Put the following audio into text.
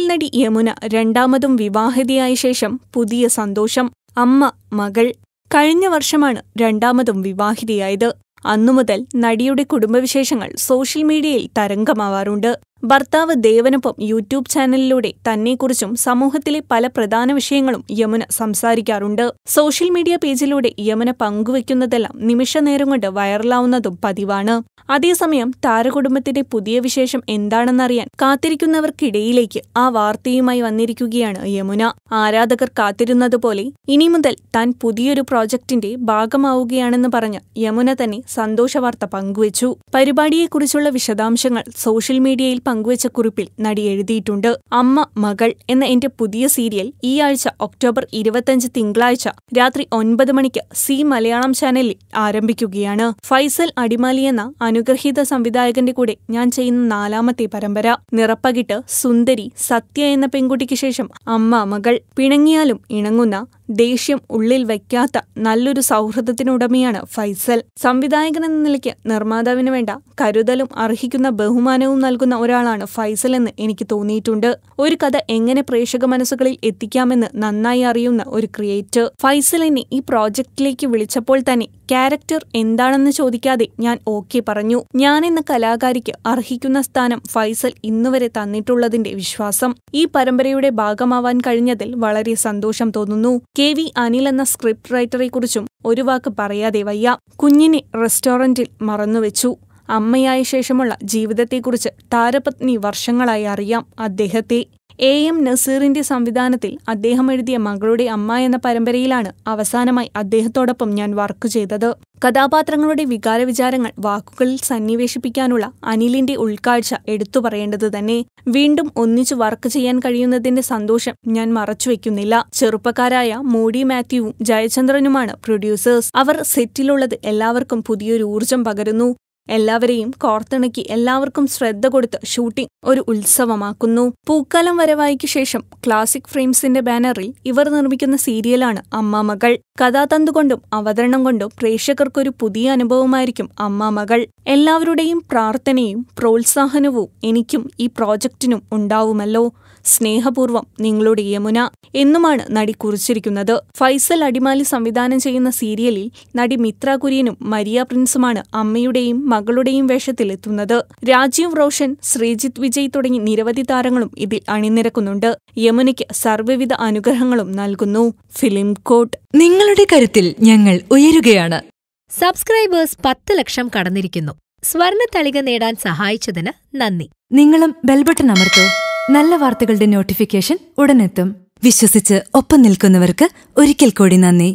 നടി യമുന രണ്ടാമതും വിവാഹിതയായ ശേഷം പുതിയ സന്തോഷം അമ്മ മകൾ കഴിഞ്ഞ വർഷമാണ് രണ്ടാമതും വിവാഹിതയായത് അന്നുമുതൽ നടിയുടെ കുടുംബവിശേഷങ്ങൾ സോഷ്യൽ മീഡിയയിൽ തരംഗമാവാറുണ്ട് ഭർത്താവ് ദേവനൊപ്പം യൂട്യൂബ് ചാനലിലൂടെ തന്നെക്കുറിച്ചും സമൂഹത്തിലെ പല പ്രധാന വിഷയങ്ങളും യമുന സംസാരിക്കാറുണ്ട് സോഷ്യൽ മീഡിയ പേജിലൂടെ യമുന പങ്കുവയ്ക്കുന്നതെല്ലാം നിമിഷനേരം കൊണ്ട് വൈറലാവുന്നതും പതിവാണ് അതേസമയം താരകുടുംബത്തിന്റെ പുതിയ വിശേഷം എന്താണെന്നറിയാൻ കാത്തിരിക്കുന്നവർക്കിടയിലേക്ക് ആ വാർത്തയുമായി വന്നിരിക്കുകയാണ് യമുന ആരാധകർ കാത്തിരുന്നതുപോലെ ഇനി മുതൽ താൻ പുതിയൊരു പ്രോജക്ടിന്റെ ഭാഗമാവുകയാണെന്ന് പറഞ്ഞ് യമുന തന്നെ സന്തോഷവാർത്ത പങ്കുവച്ചു പരിപാടിയെക്കുറിച്ചുള്ള വിശദാംശങ്ങൾ സോഷ്യൽ മീഡിയയിൽ പങ്കുവച്ച കുറിപ്പിൽ നടി എഴുതിയിട്ടുണ്ട് അമ്മ മകൾ എന്ന എന്റെ പുതിയ സീരിയൽ ഈ ആഴ്ച ഒക്ടോബർ ഇരുപത്തഞ്ച് തിങ്കളാഴ്ച രാത്രി ഒൻപത് മണിക്ക് സി മലയാളം ചാനലിൽ ആരംഭിക്കുകയാണ് ഫൈസൽ അടിമാലി എന്ന അനുഗ്രഹീത സംവിധായകന്റെ കൂടെ ഞാൻ ചെയ്യുന്ന നാലാമത്തെ പരമ്പര നിറപ്പകിട്ട് സുന്ദരി സത്യ എന്ന പെൺകുട്ടിക്ക് ശേഷം അമ്മ മകൾ പിണങ്ങിയാലും ഇണങ്ങുന്ന ദേഷ്യം ഉള്ളിൽ വയ്ക്കാത്ത നല്ലൊരു സൗഹൃദത്തിനുടമയാണ് ഫൈസൽ സംവിധായകൻ എന്ന നിലയ്ക്ക് നിർമ്മാതാവിന് വേണ്ട കരുതലും അർഹിക്കുന്ന ബഹുമാനവും നൽകുന്ന ഒരാളാണ് ഫൈസൽ എന്ന് എനിക്ക് തോന്നിയിട്ടുണ്ട് ഒരു കഥ എങ്ങനെ പ്രേക്ഷക മനസ്സുകളിൽ എത്തിക്കാമെന്ന് നന്നായി അറിയുന്ന ഒരു ക്രിയേറ്റർ ഫൈസൽ എന്നെ ഈ പ്രോജക്റ്റിലേക്ക് വിളിച്ചപ്പോൾ തന്നെ ക്യാരക്ടർ എന്താണെന്ന് ചോദിക്കാതെ ഞാൻ ഓക്കെ പറഞ്ഞു ഞാൻ എന്ന കലാകാരിക്ക് അർഹിക്കുന്ന സ്ഥാനം ഫൈസൽ ഇന്നുവരെ തന്നിട്ടുള്ളതിന്റെ വിശ്വാസം ഈ പരമ്പരയുടെ ഭാഗമാവാൻ കഴിഞ്ഞതിൽ വളരെ സന്തോഷം തോന്നുന്നു കെ വി അനിൽ എന്ന സ്ക്രിപ്റ്റ് റൈറ്ററെക്കുറിച്ചും ഒരു വാക്ക് പറയാതെ വയ്യ കുഞ്ഞിനെ റെസ്റ്റോറന്റിൽ മറന്നുവെച്ചു അമ്മയായ ശേഷമുള്ള ജീവിതത്തെക്കുറിച്ച് താരപത്നി വർഷങ്ങളായി അറിയാം അദ്ദേഹത്തെ എ എം നസീറിന്റെ സംവിധാനത്തിൽ അദ്ദേഹം എഴുതിയ മകളുടെ അമ്മ എന്ന പരമ്പരയിലാണ് അവസാനമായി അദ്ദേഹത്തോടൊപ്പം ഞാൻ വർക്ക് ചെയ്തത് കഥാപാത്രങ്ങളുടെ വികാരവിചാരങ്ങൾ വാക്കുകളിൽ സന്നിവേശിപ്പിക്കാനുള്ള അനിലിന്റെ ഉൾക്കാഴ്ച എടുത്തു പറയേണ്ടത് തന്നെ വീണ്ടും ഒന്നിച്ചു വർക്ക് ചെയ്യാൻ കഴിയുന്നതിന്റെ സന്തോഷം ഞാൻ മറച്ചുവെക്കുന്നില്ല ചെറുപ്പക്കാരായ മോഡി മാത്യുവും ജയചന്ദ്രനുമാണ് പ്രൊഡ്യൂസേഴ്സ് അവർ സെറ്റിലുള്ളത് എല്ലാവർക്കും പുതിയൊരു ഊർജം പകരുന്നു എല്ലാവരെയും കോർത്തിണക്കി എല്ലാവർക്കും ശ്രദ്ധ കൊടുത്ത് ഷൂട്ടിംഗ് ഒരു ഉത്സവമാക്കുന്നു പൂക്കാലം വരവായിക്ക് ശേഷം ക്ലാസിക് ഫ്രെയിംസിന്റെ ബാനറിൽ ഇവർ നിർമ്മിക്കുന്ന സീരിയലാണ് അമ്മ മകൾ കഥാതന്തു കൊണ്ടും അവതരണം കൊണ്ടും പ്രേക്ഷകർക്കൊരു പുതിയ അനുഭവമായിരിക്കും അമ്മ മകൾ എല്ലാവരുടെയും പ്രാർത്ഥനയും പ്രോത്സാഹനവും എനിക്കും ഈ പ്രോജക്റ്റിനും ഉണ്ടാവുമല്ലോ സ്നേഹപൂർവം നിങ്ങളുടെ യമുന എന്നുമാണ് നടി കുറിച്ചിരിക്കുന്നത് ഫൈസൽ അടിമാലി സംവിധാനം ചെയ്യുന്ന സീരിയലിൽ നടി മിത്ര കുര്യനും മരിയ പ്രിൻസുമാണ് അമ്മയുടെയും മകളുടെയും വേഷത്തിലെത്തുന്നത് രാജീവ് റോഷൻ ശ്രീജിത്ത് വിജയ് തുടങ്ങി നിരവധി താരങ്ങളും ഇതിൽ അണിനിരക്കുന്നുണ്ട് യമുനയ്ക്ക് സർവ്വവിധ അനുഗ്രഹങ്ങളും നൽകുന്നു ഫിലിം കോട്ട് നിങ്ങളുടെ കരുത്തിൽ ഞങ്ങൾ ഉയരുകയാണ് സബ്സ്ക്രൈബേഴ്സ് പത്ത് ലക്ഷം കടന്നിരിക്കുന്നു സ്വർണ തളിക നേടാൻ സഹായിച്ചതിന് നന്ദി നിങ്ങളും ബെൽബട്ടൺ അമർത്തോ നല്ല വാർത്തകളുടെ നോട്ടിഫിക്കേഷൻ ഉടനെത്തും വിശ്വസിച്ച് ഒപ്പം നിൽക്കുന്നവർക്ക് ഒരിക്കൽ കൂടി നന്ദി